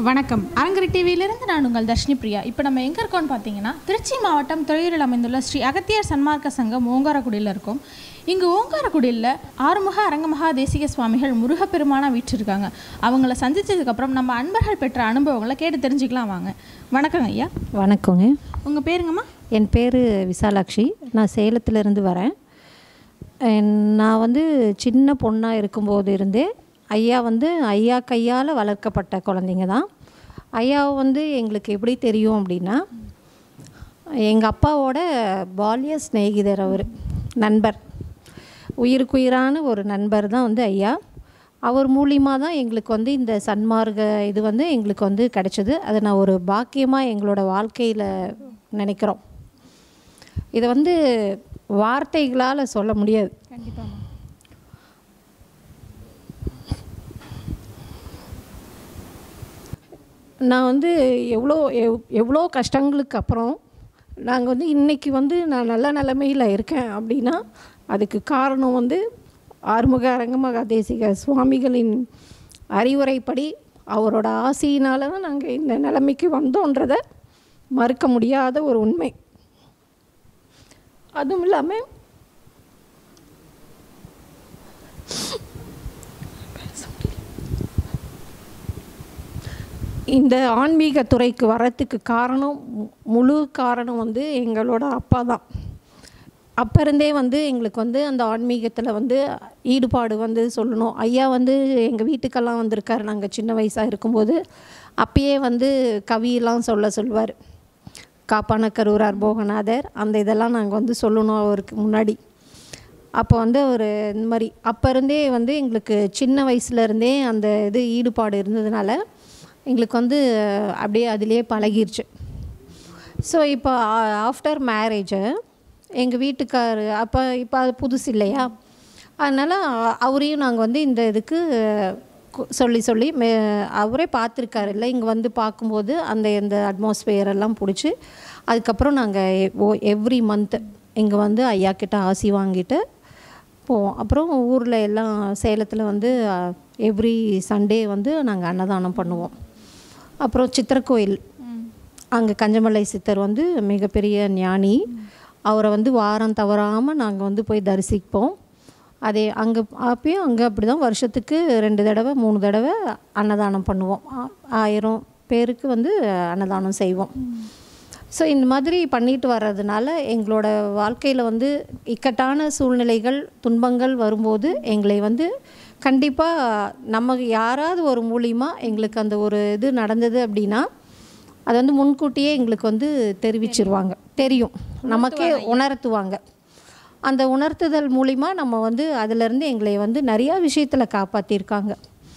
வணக்கம் அரங்கரி டிவியிலிருந்து நான் உங்கள் தர்ஷினி பிரியா இப்போ நம்ம எங்கே இருக்கோம்னு பார்த்தீங்கன்னா திருச்சி மாவட்டம் துறையூரில் அமைந்துள்ள ஸ்ரீ அகத்தியர் சன்மார்க்க சங்கம் ஓங்காரக்குடியில் இருக்கோம் இங்கு ஓங்காரக்குடியில் ஆறுமுக அரங்கமகா தேசிக சுவாமிகள் முருகப்பெருமானா வீற்றிருக்காங்க அவங்கள சந்திச்சதுக்கப்புறம் நம்ம அன்பர்கள் பெற்ற அனுபவங்களை கேட்டு தெரிஞ்சுக்கலாம் வாங்க வணக்கம் ஐயா வணக்கங்க உங்கள் பேருங்கம்மா என் பேர் விசாலாட்சி நான் சேலத்திலேருந்து வரேன் என்- நான் வந்து சின்ன பொண்ணாக இருக்கும்போது இருந்தே ஐயா வந்து ஐயா கையால் வளர்க்கப்பட்ட குழந்தைங்க தான் ஐயாவை வந்து எங்களுக்கு எப்படி தெரியும் அப்படின்னா எங்கள் அப்பாவோட பால்ய சிநேகிதர் அவர் நண்பர் உயிருக்குயிரான ஒரு நண்பர் தான் வந்து ஐயா அவர் மூலியமாக தான் எங்களுக்கு வந்து இந்த சன்மார்க்க இது வந்து எங்களுக்கு வந்து கிடைச்சது அதை நான் ஒரு பாக்கியமாக எங்களோட வாழ்க்கையில் நினைக்கிறோம் இதை வந்து வார்த்தைகளால் சொல்ல முடியாது கண்டிப்பாக நான் வந்து எவ்வளோ எவ் எவ்வளோ கஷ்டங்களுக்கு அப்புறம் நாங்கள் வந்து இன்றைக்கி வந்து நான் நல்ல நிலமையில் இருக்கேன் அப்படின்னா அதுக்கு காரணம் வந்து ஆறுமுக அரங்கமகா தேசிக சுவாமிகளின் அறிவுரைப்படி அவரோட ஆசையினால தான் நாங்கள் இந்த நிலைமைக்கு வந்தோன்றதை மறுக்க முடியாத ஒரு உண்மை அதுவும் இல்லாமல் இந்த ஆன்மீக துறைக்கு வரத்துக்கு காரணம் மு- முழு காரணம் வந்து எங்களோட அப்பா தான் அப்போ இருந்தே வந்து எங்களுக்கு வந்து அந்த ஆன்மீகத்தில் வந்து ஈடுபாடு வந்து சொல்லணும் ஐயா வந்து எங்கள் வீட்டுக்கெல்லாம் வந்திருக்காரு நாங்கள் சின்ன வயசாக இருக்கும்போது அப்பயே வந்து கவியெல்லாம் சொல்ல சொல்லுவார் காப்பான கரூரார் போகநாதர் அந்த இதெல்லாம் நாங்கள் வந்து சொல்லணும் அவருக்கு முன்னாடி அப்போ வந்து அவர் இந்த மாதிரி அப்போ இருந்தே வந்து எங்களுக்கு சின்ன வயசுலேருந்தே அந்த இது ஈடுபாடு இருந்ததுனால எங்களுக்கு வந்து அப்படியே அதிலே பழகிருச்சு ஸோ இப்போ ஆஃப்டர் மேரேஜு எங்கள் வீட்டுக்கார் அப்போ இப்போ அது புதுசு இல்லையா அதனால் அவரையும் நாங்கள் வந்து இந்த இதுக்கு கு- சொல்லி சொல்லி மே அவரே பார்த்துருக்காரு இல்லை இங்கே வந்து பார்க்கும்போது அந்த இந்த அட்மாஸ்பியர் எல்லாம் பிடிச்சி அதுக்கப்புறம் நாங்கள் ஓ எவ்ரி மந்த் இங்கே வந்து ஐயா கிட்ட ஆசி வாங்கிட்டு போவோம் அப்புறம் ஊரில் எல்லாம் சேலத்தில் வந்து எவ்ரி சண்டே வந்து நாங்கள் அன்னதானம் பண்ணுவோம் அப்புறம் சித்திரக்கோயில் அங்கே கஞ்சமலை சித்தர் வந்து மிகப்பெரிய ஞானி அவரை வந்து வாரம் தவறாமல் நாங்கள் வந்து போய் தரிசிப்போம் அதே அங்கே அப்பயும் அங்கே அப்படி தான் வருஷத்துக்கு ரெண்டு தடவை மூணு தடவை அன்னதானம் பண்ணுவோம் ஆ- ஆயிரம் பேருக்கு வந்து அன்னதானம் செய்வோம் ஸோ இந்த மாதிரி பண்ணிட்டு வர்றதுனால எங்களோட வாழ்க்கையில் வந்து இக்கட்டான சூழ்நிலைகள் துன்பங்கள் வரும்போது எங்களை வந்து கண்டிப்பாக நமக்கு யாராவது ஒரு மூலியமாக எங்களுக்கு அந்த ஒரு இது நடந்தது அப்படின்னா அது வந்து முன்கூட்டியே எங்களுக்கு வந்து தெரிவிச்சிருவாங்க தெரியும் நமக்கே உணர்த்துவாங்க அந்த உணர்த்துதல் மூலிமா நம்ம வந்து அதிலிருந்து எங்களை வந்து நிறையா விஷயத்தில் காப்பாற்றிருக்காங்க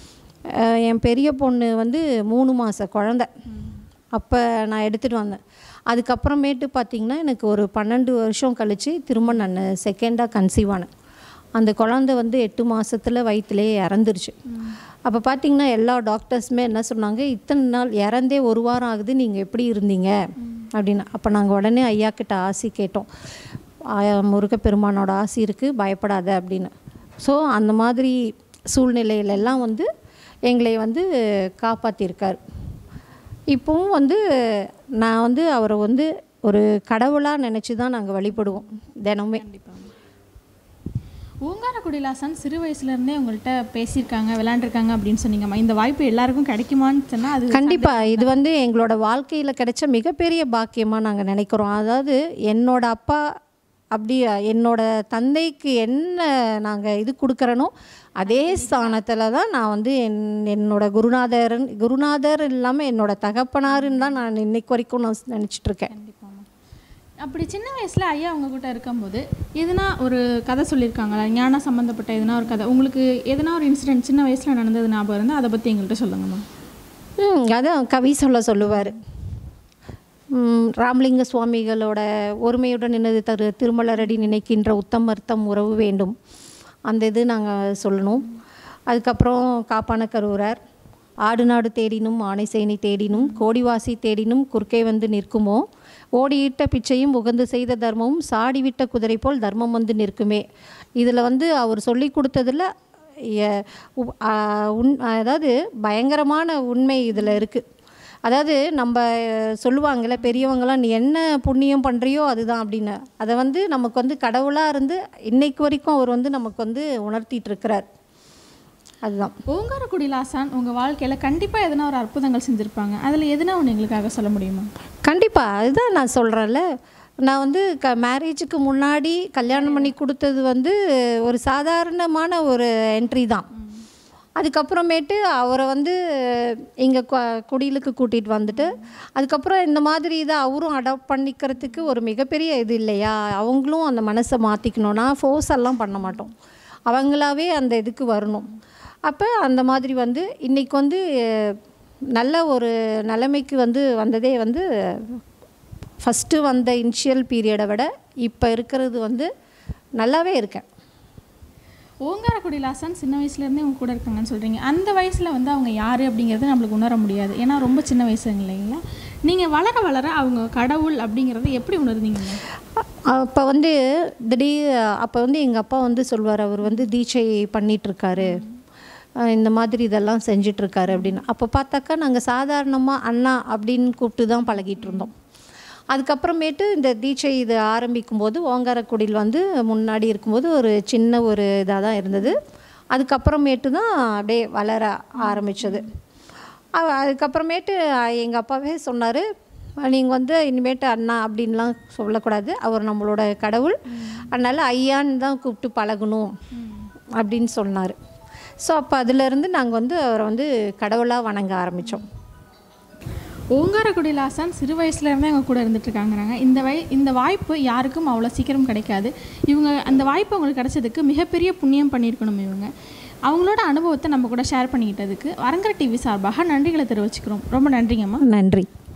அஹ் என் பெரிய பொண்ணு வந்து மூணு மாத குழந்த அப்போ நான் எடுத்துகிட்டு வந்தேன் அதுக்கப்புறமேட்டு பார்த்திங்கன்னா எனக்கு ஒரு பன்னெண்டு வருஷம் கழித்து திரும்ப நான் செகண்டாக கன்சீவ் ஆனேன் அந்த குழந்தை வந்து எட்டு மாசத்துல வயிற்றுலேயே இறந்துருச்சு அப்போ பார்த்தீங்கன்னா எல்லா டாக்டர்ஸுமே என்ன சொன்னாங்க இத்தனை நாள் இறந்தே ஒரு வாரம் ஆகுது நீங்கள் எப்படி இருந்தீங்க அப்படின்னு அப்போ நாங்கள் உடனே ஐயா கிட்ட ஆசி கேட்டோம் ஆயா, முருகப்பெருமானோட ஆசி இருக்குது பயப்படாத அப்படின்னு ஸோ அந்த மாதிரி சூழ்நிலையிலெல்லாம் வந்து எங்களை வந்து காப்பாற்றிருக்கார் இப்போவும் வந்து நான் வந்து அவரை வந்து ஒரு கடவுளாக நினச்சி தான் நாங்கள் வழிபடுவோம் தினமுமே ஓங்காரக்குடிலாசன் சிறு வயசுலேருந்தே உங்கள்கிட்ட பேசியிருக்காங்க விளையாண்டுருக்காங்க அப்படின்னு சொன்னீங்கம்மா இந்த வாய்ப்பு எல்லாருக்கும் கிடைக்குமான்னு சொன்னால் அது கண்டிப்பாக இது வந்து எங்களோட வாழ்க்கையில் கிடைச்ச மிகப்பெரிய பாக்கியமாக நாங்கள் நினைக்கிறோம் அதாவது என்னோட அப்பா அப்படி என்னோட தந்தைக்கு என்ன நாங்கள் இது கொடுக்குறனோ அதே ஸ்தானத்தில் தான் நான் வந்து என் என்னோட குருநாதர் குருநாதர் இல்லாமல் என்னோட தகப்பனாருன்னு தான் நான் இன்னைக்கு வரைக்கும் நான் நினச்சிட்டு இருக்கேன் கண்டிப்பாம்மா அப்படி சின்ன வயசில் ஐயா உங்ககிட்ட இருக்கும்போது எதுனா ஒரு கதை சொல்லியிருக்காங்களா ஞானம் சம்மந்தப்பட்ட எதுனா ஒரு கதை உங்களுக்கு எதுனா ஒரு இன்சிடென்ட் சின்ன வயசில் நடந்தது ஞாபகம் இருந்தால் அதை பற்றி எங்கள்கிட்ட சொல்லுங்கம்மா ம் அதான் கவி சொல்ல சொல்லுவார் ராமலிங்க சுவாமிகளோட ஒருமையுடன் நின்னது தரு திருமலரடி நினைக்கின்ற உத்தமர்த்தம் உறவு வேண்டும் அந்த இது நாங்கள் சொல்லணும் அதுக்கப்புறம் காப்பான கரூரார் ஆடு நாடு தேடினும் ஆணை சேனை தேடினும் கோடிவாசி தேடினும் குறுக்கே வந்து நிற்குமோ ஓடியிட்ட பிச்சையும் உகந்து செய்த தர்மமும் சாடிவிட்ட குதிரை போல் தர்மம் வந்து நிற்குமே இதில் வந்து அவர் சொல்லி கொடுத்ததில் எ- உ- ஆ, உண் அதாவது பயங்கரமான உண்மை இதில் இருக்குது அதாவது நம்ம சொல்லுவாங்கள்ல பெரியவங்களாம் நீ என்ன புண்ணியம் பண்ணுறியோ அதுதான் அப்படின்னு அதை வந்து நமக்கு வந்து கடவுளாக இருந்து இன்னைக்கு வரைக்கும் அவர் வந்து நமக்கு வந்து உணர்த்திட்டு இருக்கிறார் அதுதான் ஓங்காரக்குடியில் ஆசான் உங்கள் வாழ்க்கையில் கண்டிப்பாக எதனா ஒரு அற்புதங்கள் செஞ்சுருப்பாங்க அதில் எதுனா ஒன்று எங்களுக்காக சொல்ல முடியுமா கண்டிப்பாக அதுதான் நான் சொல்கிறேன்ல நான் வந்து க மேரேஜுக்கு முன்னாடி கல்யாணம் பண்ணி கொடுத்தது வந்து ஒரு சாதாரணமான ஒரு என்ட்ரி தான் அதுக்கப்புறமேட்டு அவரை வந்து இங்கே குடிலுக்கு கூட்டிகிட்டு வந்துட்டு அதுக்கப்புறம் இந்த மாதிரி இதை அவரும் அடாப்ட் பண்ணிக்கிறதுக்கு ஒரு மிகப்பெரிய இது இல்லையா அவங்களும் அந்த மனசை மாற்றிக்கணும்னா ஃபோர்ஸ் எல்லாம் பண்ண மாட்டோம் அவங்களாவே அந்த இதுக்கு வரணும் அப்போ அந்த மாதிரி வந்து இன்றைக்கி வந்து அஹ், நல்ல ஒரு நிலைமைக்கு வந்து வந்ததே வந்து ஃபஸ்ட்டு வந்த இனிஷியல் பீரியடை விட இப்போ இருக்கிறது வந்து நல்லாவே இருக்கேன் ஓங்காரக்குடியில் ஆசான் சின்ன வயசுலேருந்தே உங்க கூட இருக்காங்கன்னு சொல்கிறீங்க அந்த வயசில் வந்து அவங்க யார் அப்படிங்கிறது நம்மளுக்கு உணர முடியாது ஏன்னா ரொம்ப சின்ன வயசு இல்லைங்களா நீங்கள் வளர வளர அவங்க கடவுள் அப்படிங்கிறத எப்படி உணர்ந்தீங்க அப்போ வந்து திடீர் அப்போ வந்து எங்கள் அப்பா வந்து சொல்வார் அவர் வந்து தீட்சை பண்ணிகிட்ருக்காரு இந்த மாதிரி இதெல்லாம் செஞ்சிட்ருக்காரு அப்படின்னு அப்போ பார்த்தாக்கா நாங்கள் சாதாரணமாக அண்ணா அப்படின்னு கூப்பிட்டு தான் பழகிட்டு இருந்தோம் அதுக்கப்புறமேட்டு இந்த தீட்சை இது ஆரம்பிக்கும் போது ஓங்காரக்குடியில் வந்து முன்னாடி இருக்கும்போது ஒரு சின்ன ஒரு இதாக தான் இருந்தது அதுக்கப்புறமேட்டு தான் அப்படியே வளர ஆரம்பித்தது அதுக்கப்புறமேட்டு எங்கள் அப்பாவே சொன்னார் நீங்கள் வந்து இனிமேட்டு அண்ணா அப்படின்லாம் சொல்லக்கூடாது அவர் நம்மளோட கடவுள் அதனால் ஐயான்னு தான் கூப்பிட்டு பழகணும் அப்படின்னு சொன்னார் ஸோ அப்போ அதிலேருந்து நாங்கள் வந்து அவரை வந்து கடவுளாக வணங்க ஆரம்பித்தோம் ஓங்காரக்குடியில் ஆசான் சிறு வயசுலேருந்தே அவங்க கூட இருந்துட்டு இருக்காங்கிறாங்க இந்த வய இந்த வாய்ப்பு யாருக்கும் அவ்வளோ சீக்கிரம் கிடைக்காது இவங்க அந்த வாய்ப்பு அவங்களுக்கு கிடைச்சதுக்கு மிகப்பெரிய புண்ணியம் பண்ணியிருக்கணும் இவங்க அவங்களோட அனுபவத்தை நம்ம கூட ஷேர் பண்ணிக்கிட்டதுக்கு அரங்கர் டிவி சார்பாக நன்றிகளை தெரிவிச்சுக்கிறோம் ரொம்ப நன்றிங்கம்மா நன்றி